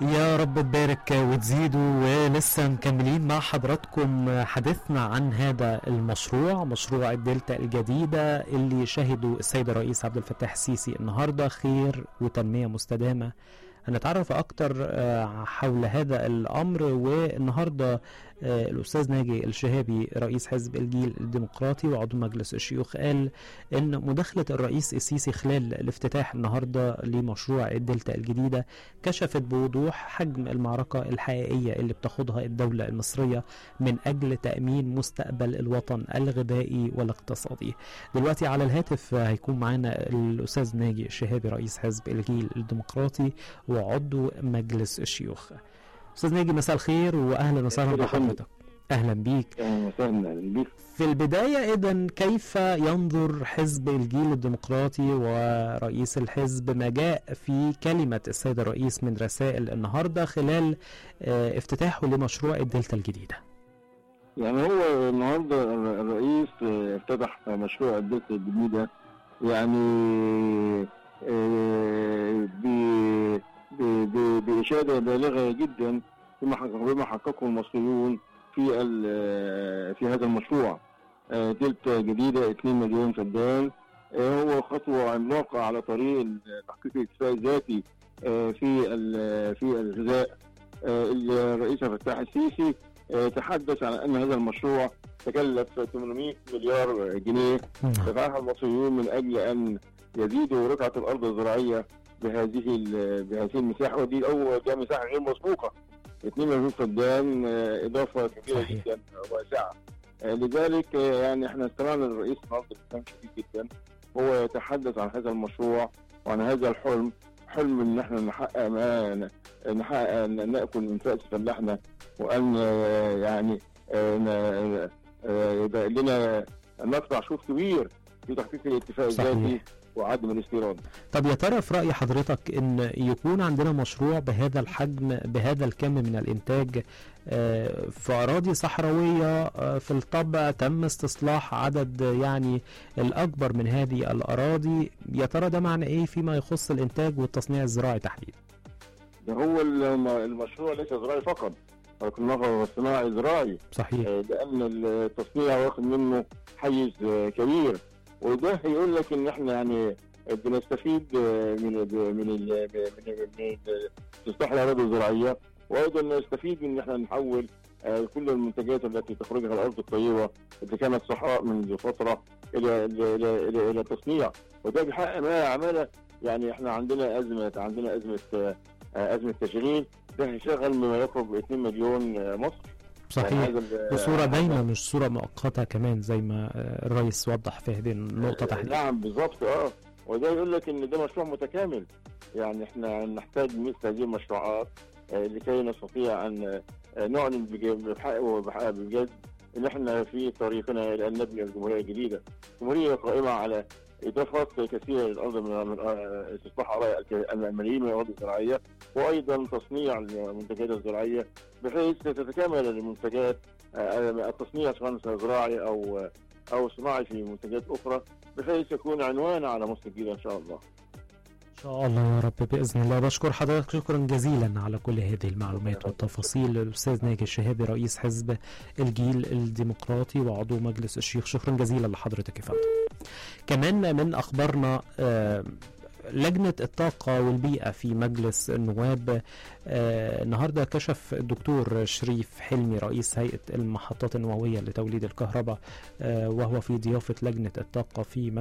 يا رب تبارك وتزيدوا ولسه مكملين مع حضراتكم حديثنا عن هذا المشروع مشروع الدلتا الجديدة اللي شهدوا السيد الرئيس عبد الفتاح السيسي النهاردة خير وتنمية مستدامة هنتعرف أكتر حول هذا الأمر والنهاردة الأستاذ ناجي الشهابي رئيس حزب الجيل الديمقراطي وعضو مجلس الشيوخ قال إن مداخلة الرئيس السيسي خلال الافتتاح النهاردة لمشروع الدلتا الجديدة كشفت بوضوح حجم المعركة الحقيقية اللي بتاخدها الدولة المصرية من أجل تأمين مستقبل الوطن الغذائي والاقتصادي دلوقتي على الهاتف هيكون معانا الأستاذ ناجي الشهابي رئيس حزب الجيل الديمقراطي وعضو مجلس الشيوخ استاذ ناجي مساء الخير واهلا وسهلا بحضرتك اهلا بيك اهلا وسهلا اهلا بيك في البدايه اذا كيف ينظر حزب الجيل الديمقراطي ورئيس الحزب ما جاء في كلمه السيد الرئيس من رسائل النهارده خلال افتتاحه لمشروع الدلتا الجديده يعني هو النهارده الرئيس افتتح مشروع الدلتا الجديده يعني بإشادة بالغة جدا بما حققه المصريون في في هذا المشروع دلتا جديدة 2 مليون فدان هو خطوة عملاقة على طريق تحقيق الاكتفاء الذاتي في في الغذاء الرئيس عبد الفتاح السيسي تحدث عن ان هذا المشروع تكلف 800 مليار جنيه دفعها المصريون من اجل ان يزيدوا رقعة الارض الزراعية بهذه بهذه المساحه ودي اول دي مساحه غير مسبوقه 2 مليون فدان اضافه كبيره صحيح. جدا واسعه لذلك يعني احنا استمعنا للرئيس النهارده بكلام شديد جدا هو يتحدث عن هذا المشروع وعن هذا الحلم حلم ان احنا نحقق ما نحقق ناكل من فأس فلاحنا وان يعني يبقى لنا نقطع شوط كبير في تحقيق الاتفاق الذاتي وعدم الاستيراد طب يا ترى في رأي حضرتك ان يكون عندنا مشروع بهذا الحجم بهذا الكم من الانتاج في اراضي صحراويه في الطبع تم استصلاح عدد يعني الاكبر من هذه الاراضي يا ترى ده معنى ايه فيما يخص الانتاج والتصنيع الزراعي تحديدا ده هو المشروع ليس زراعي فقط ولكنه صناعي زراعي صحيح لان التصنيع واخد منه حيز كبير وده هيقول لك ان احنا يعني بنستفيد من من من من استصلاح الاراضي الزراعيه وايضا نستفيد من ان احنا نحول كل المنتجات التي تخرجها الارض الطيبه اللي كانت صحراء منذ فتره الى الى الى الى, إلى تصنيع وده بيحقق معايا عماله يعني احنا عندنا ازمه عندنا ازمه ازمه تشغيل ده هيشغل ما يقرب 2 مليون مصري صحيح وصورة باينة مش صورة مؤقتة كمان زي ما الرئيس وضح في هذه النقطة تحديدا نعم بالظبط اه وده يقول لك ان ده مشروع متكامل يعني احنا نحتاج مثل هذه المشروعات لكي نستطيع ان نعلن بجد ان احنا في طريقنا الى ان نبني الجمهوريه الجديده، جمهوريه قائمه على اضافات كثيره للارض من استصلاح الملايين من الاراضي الزراعيه وايضا تصنيع المنتجات الزراعيه بحيث تتكامل المنتجات التصنيع سواء زراعي او او صناعي في منتجات اخرى بحيث يكون عنوان على مصر الجديده ان شاء الله. ان شاء الله يا رب باذن الله بشكر حضرتك شكرا جزيلا على كل هذه المعلومات والتفاصيل الاستاذ ناجي الشهابي رئيس حزب الجيل الديمقراطي وعضو مجلس الشيوخ شكرا جزيلا لحضرتك يا فندم كمان من اخبارنا آه لجنة الطاقة والبيئة في مجلس النواب آه النهاردة كشف الدكتور شريف حلمي رئيس هيئة المحطات النووية لتوليد الكهرباء آه وهو في ضيافة لجنة الطاقة في